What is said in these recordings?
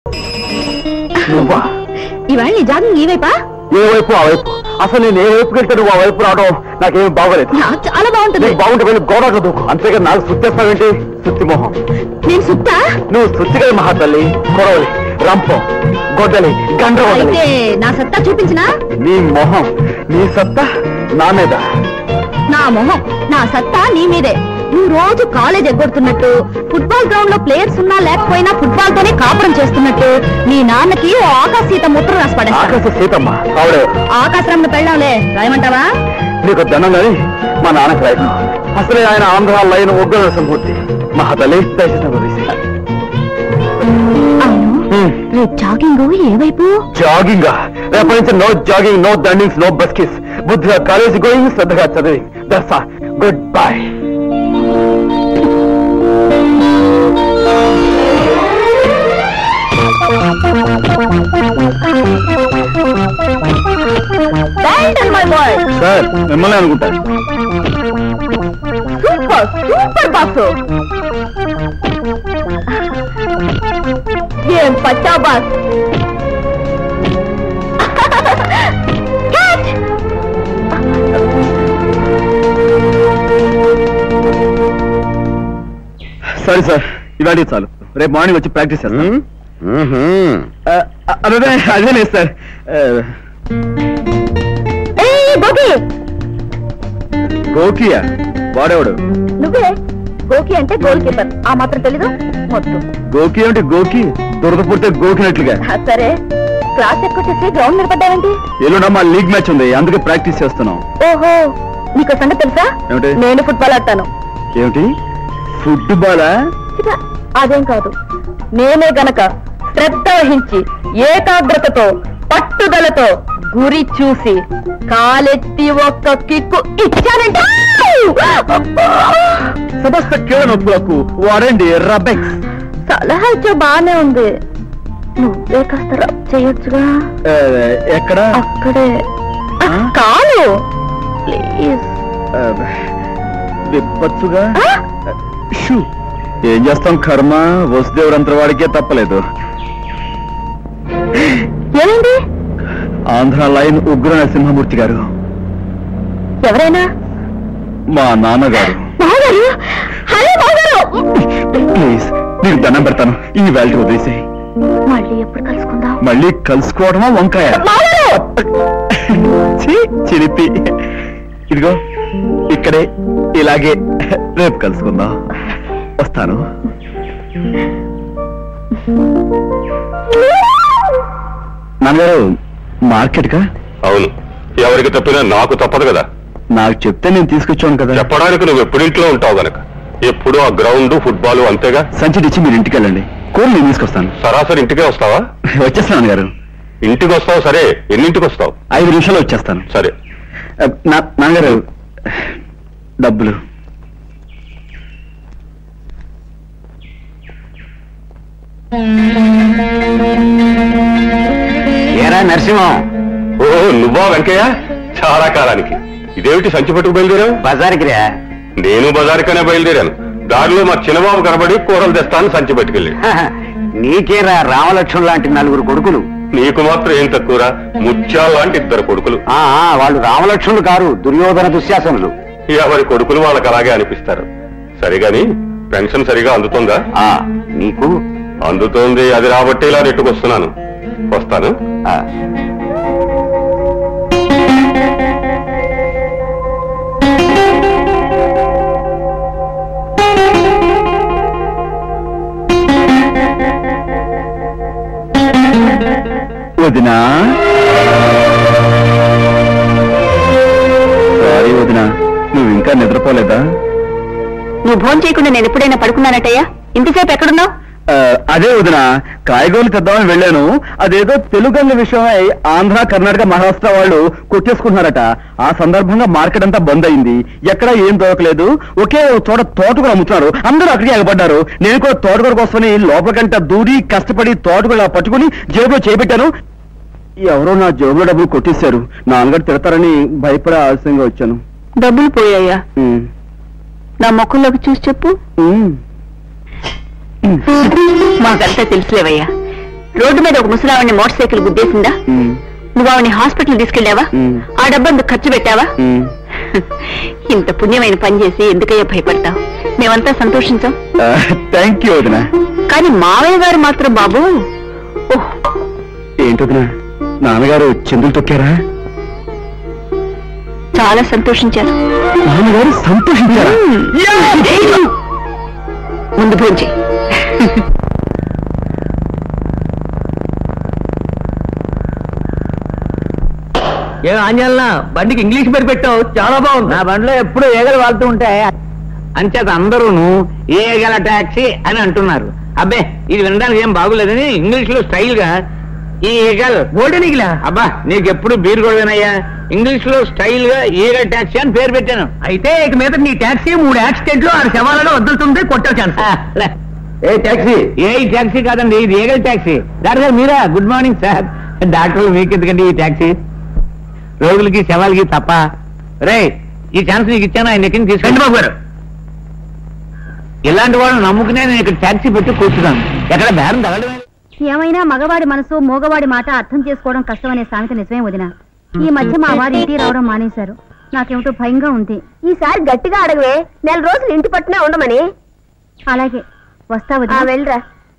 నువ్వా ఇవాళ నీ జాగింగ్ ఈ వైపా ఏ వైపు ఆ వైపు అసలు నేను ఏ వైపు వెళ్తే నువ్వు ఆ వైపు రావడం నాకేం బాగోలేదు నాకు చాలా బాగుంటుంది నీకు బాగుంటే వెళ్ళి గోడకు దూకు అంతేగా నాకు సుత్తేస్తావేంటి సుత్తి మొహం నేను సుత్తా నువ్వు సుత్తిగా మహాతల్లి కొడవలి రంపం గొడ్డలి గండ్రగొడ్డలి అయితే నా సత్తా చూపించినా నీ మొహం నీ సత్తా నా మీద నా మొహం నా సత్తా నీ మీదే నువ్వు రోజు కాలేజ్ ఎగ్గొడుతున్నట్టు ఫుట్బాల్ గ్రౌండ్ లో ప్లేయర్స్ ఉన్నా లేకపోయినా ఫుట్బాల్ తోనే కాపురం చేస్తున్నట్టు మీ నాన్నకి ఓ ఆకాశ సీత ముద్ర రాసి పడేస్తా ఆకాశ సీతమ్మ ఆవిడే ఆకాశరంలో పెళ్ళాంలే రాయమంటావా నీకు దండం కానీ మా నాన్నకు రైతు అసలే ఆయన ఆంధ్ర లైన్ ఉగ్ర సంపూర్తి మహాతల్లి దయచేసి వదిలేసి అవును హ్మ్. రేపు జాగింగ్ ఏ వైపు జాగింగ్ రేపటి నుంచి నో జాగింగ్ నో దండింగ్స్ నో బస్కిస్ బుద్ధిగా కాలేజీ గోయింగ్ శ్రద్ధగా చదివి that's good bye my boy sir మిమ్మల్ని అనుకుంటా సూపర్ సూపర్ బాసు ఏం పచ్చా బాస్ Catch! సరే సార్ ఇవాళ చాలు రేపు మార్నింగ్ వచ్చి ప్రాక్టీస్ చేస్తాను ఆ, అదే అదే లేదు సార్ ఆ, ఏయ్, గోపి గోకియా వాడేవాడు నువ్వే గోకి అంటే గోల్ కీపర్ ఆ మాత్రం తెలీదు మొత్తం గోకి అంటే గోకి దురద పుడితే గోకినట్లుగా సరే క్లాస్ ఎక్కువచ్చేసి గ్రౌండ్ నిలబడ్డావేంటి ఎల్లుండ మా లీగ్ మ్యాచ్ ఉంది అందుకే ప్రాక్టీస్ చేస్తున్నాం ఓహో నీకు సంగతి తెలుసా ఏమిటి? నేను ఫుట్బాల్ ఆడతాను ఏమిటి ఫుట్బాలా చిట, అదేం కాదు నేనే గనక శ్రద్ధ వహించి ఏకాగ్రతతో పట్టుదలతో గురి చూసి కాలెత్తి ఒక్క కిక్కు ఇచ్చానంటే సమస్త కీళ్ళ నొప్పులకు వాడండి రబెక్స్ సలహా ఇచ్చా బానే ఉంది నువ్వే కాస్త రబ్ చేయొచ్చుగా ఆ, ఎక్కడ అక్కడే ఆ? కాలు ప్లీజ్ ఆ, విప్పచ్చుగా షూ ఏం చేస్తాం కర్మ వసుదేవుడంత వాడికే తప్పలేదు ఏమైంది ఆంధ్ర లైన్ ఉగ్ర నరసింహమూర్తి గారు ఎవరైనా మా నాన్నగారు బాగారు హలో బాగారు ప్లీజ్ నీకు దండం పెడతాను ఈ వ్యాలిటీ వదిలేసి మళ్ళీ ఎప్పుడు కలుసుకుందాం మళ్ళీ కలుసుకోవడమా వంకాయ బాగారు ఛీ, చిలిపి ఇదిగో ఇక్కడే ఇలాగే రేపు కలుసుకుందాం వస్తాను నాన్నగారు మార్కెట్ కా అవును ఎవరికి తప్పినా నాకు తప్పదు కదా నాకు చెప్తే నేను తీసుకొచ్చాను కదా చెప్పడానికి నువ్వు ఎప్పుడు ఇంట్లో ఉంటావు గనక ఎప్పుడు ఆ గ్రౌండ్ ఫుట్బాల్ అంతేగా సంచి ఇచ్చి మీరు ఇంటికి వెళ్ళండి కూరలు నేను తీసుకొస్తాను సరాసరి ఇంటికే వస్తావా వచ్చేస్తాను గారు ఇంటికి వస్తావు సరే ఎన్నింటికి వస్తావు ఐదు నిమిషాలు వచ్చేస్తాను సరే ఆ, నా- నాన్నగారు డబ్బులు ఏరా నరసింహం ఓ నువ్వా వెంకయ్య చాలా కాలానికి ఇదేమిటి సంచి పట్టుకు బయలుదేరావు బజార్కి రా నేను బజారుకనే బయలుదేరాను దారిలో మా చిన్నబాబు కనబడి కూరలు తెస్తాను సంచి పట్టుకెళ్ళి నీకేరా రామలక్ష్మణ్ లాంటి నలుగురు కొడుకులు నీకు మాత్రం ఏం తక్కువరా ముత్యాల లాంటి ఇద్దరు కొడుకులు ఆ ఆ, వాళ్ళు రామలక్ష్మణులు కారు దుర్యోధన దుశ్శాసనులు ఎవరి కొడుకులు వాళ్ళకి అలాగే అనిపిస్తారు సరిగాని పెన్షన్ సరిగా అందుతుందా ఆ నీకు అందుతోంది అది రాబట్టి ఇలా నెట్టుకొస్తున్నాను వస్తాను ఆ, వదినా సారీ వదినా నువ్వు ఇంకా నిద్రపోలేదా నువ్వు భోజనం చేయకుండా నేను ఎప్పుడైనా పడుకున్నానటయ్యా ఇంతసేపు ఎక్కడున్నావు ఆ, అదే వదిన కాయగూరలు తెద్దామని వెళ్ళాను అదేదో తెలుగంగ విషయమై ఆంధ్ర కర్ణాటక మహారాష్ట్ర వాళ్ళు కొట్టేసుకుంటున్నారట ఆ సందర్భంగా మార్కెట్ అంతా బంద్ అయింది ఎక్కడా ఏం దొరకలేదు ఒకే ఒక చోట తోటకూర అమ్ముతున్నారు అందరూ అక్కడికి ఎగబడ్డారు నేను కూడా తోటకూర కోసమని లోపలికంట దూరి కష్టపడి తోటకూర పట్టుకుని జేబులో చేపెట్టాను ఎవరో నా జేబులో డబ్బులు కొట్టేశారు నాన్నగారు తిడతారని భయపడే ఆలస్యంగా వచ్చాను డబ్బులు పోయాయా ఉమ్. నా మొక్కల్లోకి చూసి చెప్పు ఉమ్. మాకంతా తెలుసులేవయ్యా రోడ్డు మీద ఒక ముసలావిని మోటార్ సైకిల్ గుద్దేసిందా ఉమ్, నువ్వు ఆవిని హాస్పిటల్ తీసుకెళ్ళావా ఉమ్. ఆ డబ్బందుకు ఖర్చు పెట్టావా ఉమ్. ఇంత పుణ్యమైన పని చేసి ఎందుకయ్యా భయపడతావు మేమంతా సంతోషించాం ఆ, థ్యాంక్ యూ వదిన కానీ మావయ్య గారు మాత్రం బాబు ఓహ్ ఏంటి వదిన నాన్నగారు చిందులు తొక్కారా చాలా సంతోషించారు నాన్నగారు సంతోషించారా ముందు భోంచి ఏ ఆంజల్నా బండికి ఇంగ్లీష్ పేరు పెట్టావు చాలా బాగుంది నా బండిలో ఎప్పుడు ఏగలు వాళ్తూ ఉంటాయి అంచేత అందరూను ఏగల టాక్సీ అని అంటున్నారు అబ్బే ఇది వినడానికి ఏం బాగులేదని ఇంగ్లీష్ లో స్టైల్ గా ఈ ఈగల్ గోల్డెన్ ఈగలా అబ్బా నీకు ఎప్పుడు బీర్ కూడా వినయ్యా ఇంగ్లీష్ లో స్టైల్ గా ఈగల్ టాక్సీ అని పేరు పెట్టాను అయితే ఇక మీద నీ టాక్సీ మూడు యాక్సిడెంట్లు ఆరు శవాలలో వదులుతుంది కొట్టావు ఛాన్స్ ఏ టాక్సీ ఏ ఈ టాక్సీ కాదండి ఇది ఏగల్ టాక్సీ డాక్టర్ గారు మీరా గుడ్ మార్నింగ్ సార్ డాక్టర్ మీకు ఎందుకండి ఈ టాక్సీ రోగులకి శవాలకి తప్ప రే ఈ ఛాన్స్ నీకు ఇచ్చాను ఆయన ఎక్కింది తీసుకోండి బాబు గారు ఇలాంటి వాళ్ళు నమ్ముకునే నేను ఇక్కడ టాక్సీ పెట్టి కూర్చున్నాను ఎక్కడ బేరం తగలడమే ఏమైనా మగవాడి మనసు మూగవాడి మాట అర్థం చేసుకోవడం కష్టమనే సామెత నిజమే వదిన ఈ మధ్య మా వారు ఇంటికి రావడం మానేశారు నాకేమిటో భయంగా ఉంది ఈసారి గట్టిగా అడగవే నెల రోజులు ఇంటి పట్టునే ఉండమని అలాగే వస్తా వదిన వెళ్ళరా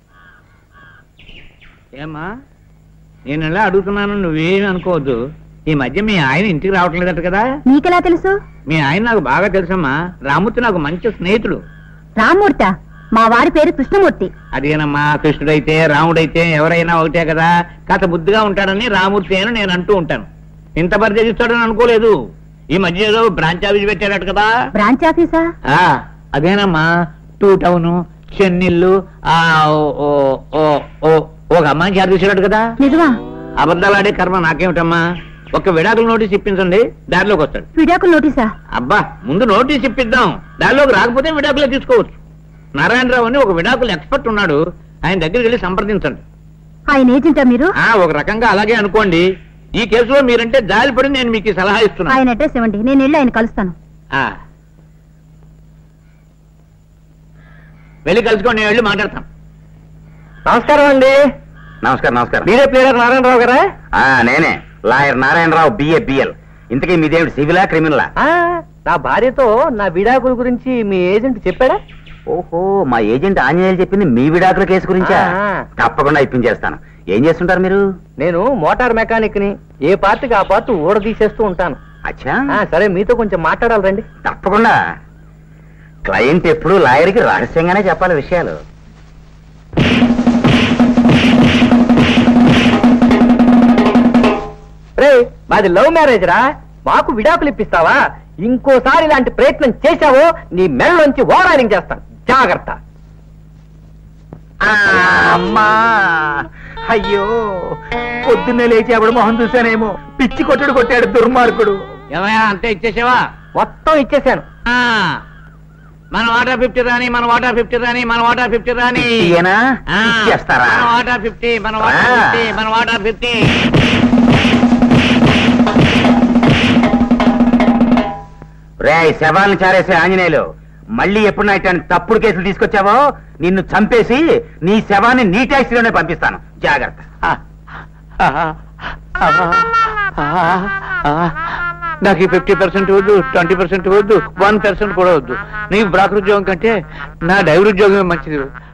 ఏమ్మా నేను ఎలా అడుగుతున్నాను నువ్వేమి అనుకోవద్దు ఈ మధ్య మీ ఆయన ఇంటికి రావట్లేదట కదా నీకెలా తెలుసు మీ ఆయన నాకు బాగా తెలుసమ్మా రామూర్తి నాకు మంచి స్నేహితుడు రామ్మూర్త మా వారి పేరు కృష్ణమూర్తి అదేనమ్మా కృష్ణుడైతే రాముడైతే ఎవరైనా ఒకటే కదా కాస్త బుద్ధిగా ఉంటాడని రామూర్తి అని నేను అంటూ ఉంటాను ఇంత పరిచయం ఇస్తాడని అనుకోలేదు ఈ మధ్య ఏదో బ్రాంచ్ ఆఫీస్ పెట్టాడట కదా బ్రాంచ్ ఆఫీసా ఆ అదేనమ్మా టూ టౌన్ చెన్నెల్లు ఆ ఓ- ఓ- ఓ- ఓ- ఒక అమ్మాయిని చేర తీసాడు కదా నిజమా అబద్ధాలాడే కర్మ నాకేమిటమ్మా ఒక విడాకుల నోటీస్ ఇప్పించండి దారిలోకి వస్తాడు విడాకుల నోటీసా అబ్బా ముందు నోటీస్ ఇప్పిద్దాం దారిలోకి రాకపోతే విడాకులే తీసుకోవచ్చు నారాయణరావు అని ఒక విడాకుల ఎక్స్పర్ట్ ఉన్నాడు ఆయన దగ్గరికి వెళ్ళి సంప్రదించండి ఆయన ఏజెంటా మీరు ఆ ఒక రకంగా అలాగే అనుకోండి ఈ కేసులో మీరంటే జాలిపడి నేను మీకు ఈ సలహా ఇస్తున్నాను ఆయన అడ్రస్ ఇవ్వండి నేను వెళ్ళి ఆయన కలుస్తాను ఆ. వెళ్ళి కలుసుకోండి నేను వెళ్ళి మాట్లాడతాం నమస్కారం అండి నమస్కారం నమస్కారం మీరే ప్లేయర్ నారాయణరావు గారా ఆ, నేనే లాయర్ నారాయణరావు బిఏ బిఎల్ ఇంతకీ మీదేమిటి సివిలా క్రిమినలా నా భార్యతో నా విడాకుల గురించి మీ ఏజెంట్ చెప్పాడా ఓహో మా ఏజెంట్ ఆంజనేయులు చెప్పింది మీ విడాకుల కేసు గురించా ఆ. తప్పకుండా ఇప్పించేస్తాను ఏం చేస్తుంటారు మీరు నేను మోటార్ మెకానిక్ ని ఏ పార్టీకి ఆ పార్ట్ ఊడ తీసేస్తూ ఉంటాను అచ్చా ఆ, సరే మీతో కొంచెం మాట్లాడాలి రండి తప్పకుండా క్లయింట్ ఎప్పుడు లాయర్కి రహస్యంగానే చెప్పాలి విషయాలు రే మాది లవ్ మ్యారేజ్ రా మాకు విడాకులు ఇప్పిస్తావా ఇంకోసారి ఇలాంటి ప్రయత్నం చేశావో నీ మెడలోంచి ఓరారింగ్ చేస్తాను జాగ్రత్త అమ్మా అయ్యో పొద్దున్నే లేచి ఆవిడ మొహం చూశానేమో పిచ్చి కొట్టుడు కొట్టాడు దుర్మార్గుడు ఏమయ్యా అంతే ఇచ్చేసావా మొత్తం ఇచ్చేసాను మన వాటా ఫిఫ్టీ రాని మన వాటా ఫిఫ్టీ రాని మన వాటా ఫిఫ్టీ రాని ఇయ్యేనా? ఆ, ఇచ్చేస్తారా? మన వాటా ఫిఫ్టీ మన వాటా ఆ. ఫిఫ్టీ మన వాటా ఫిఫ్టీ రే శవాలను చారేసే ఆంజనేయులు మళ్ళీ ఎప్పుడు నా ఇట్లాంటి తప్పుడు కేసులు తీసుకొచ్చావో నిన్ను చంపేసి నీ శవాన్ని నీ ట్యాక్సీలోనే పంపిస్తాను జాగ్రత్త నాకు ఫిఫ్టీ పర్సెంట్ వద్దు ట్వంటీ పర్సెంట్ వద్దు వన్ పర్సెంట్ కూడా వద్దు నీకు బ్రాకర్ ఉద్యోగం కంటే నా డ్రైవర్ ఉద్యోగమే మంచిది